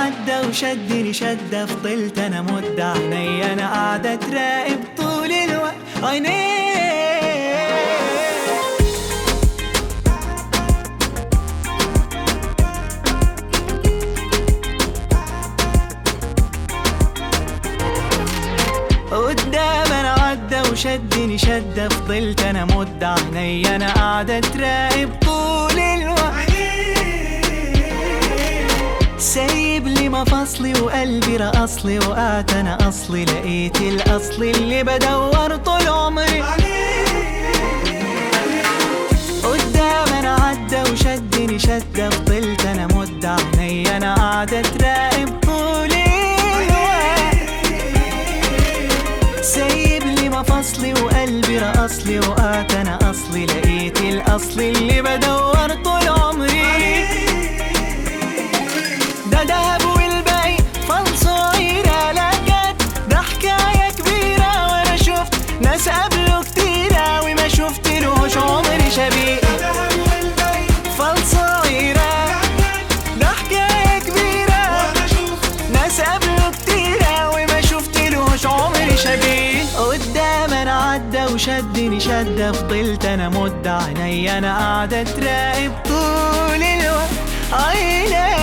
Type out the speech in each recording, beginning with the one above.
عدى وشدني شدة فضلت انا مدة عيني انا قاعدة تراقب طول الوقت عيني قدام انا عدى وشدني شدة فضلت انا مدة عيني انا قاعدة تراقب طول الوقت سايب لي مفاصلي وقلبي رقصلي وقعت انا اصلي لقيت الاصل اللي بدور طول عمري قدام انا عدى وشدني شدة فضلت انا مدة عيني انا قاعدة تراقب طول الوقت سايب لي مفاصلي وقلبي رقصلي وقعت انا اصلي لقيت الاصل اللي بدور طول عمري ده دهب والباقي فالصغيرة لا جد ده حكاية كبيرة وانا شفت ناس قبله كتيرة وما شفتلوش عمري شبيه فالصغيرة ده حكاية كبيرة ناس قبله كتيرة وما شفتلوش عمري شبيه قدام انا عدى وشدني شدة فضلت انا مدة عيني انا قاعدة تراقب طول الوقت عيني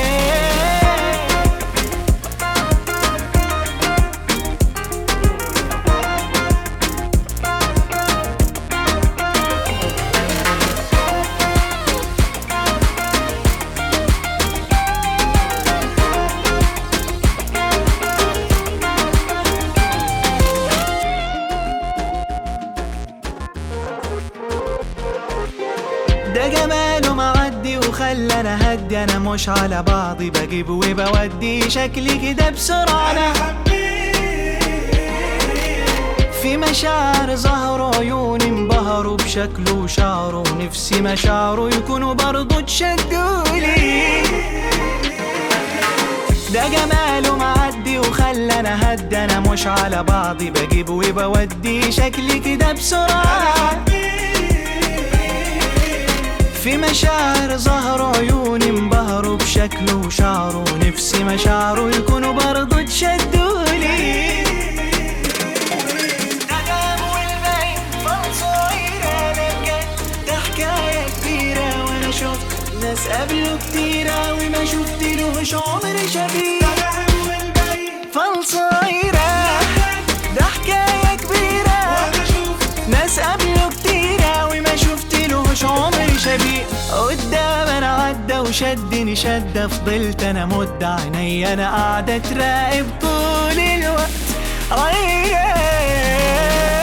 ده جماله معدي وخلى هدي انا مش على بعضي بجيب وبودي شكلي كده بسرعة انا في مشاعر ظهروا عيوني انبهروا بشكله وشعره نفسي مشاعره يكونوا برضو تشدولي ده جماله معدي وخلى انا هدي انا مش على بعضي بجيب وبودي شكلي كده بسرعة في مشاعر ظهروا عيوني انبهروا بشكله وشعره نفسي مشاعره يكونوا برضو تشدولي ندم والباقي فالصغيرة لبجد ده حكاية كبيرة وانا شفت ناس قبله كتيرة وما شفتلوش عمري شبيه فالصغيرة ده حكاية كبيرة ناس قبله كتيرة وما شفتلوش عمري شبيه قدام انا عدى وشدني شدة فضلت انا مدة عيني انا قاعدة تراقب طول الوقت عيني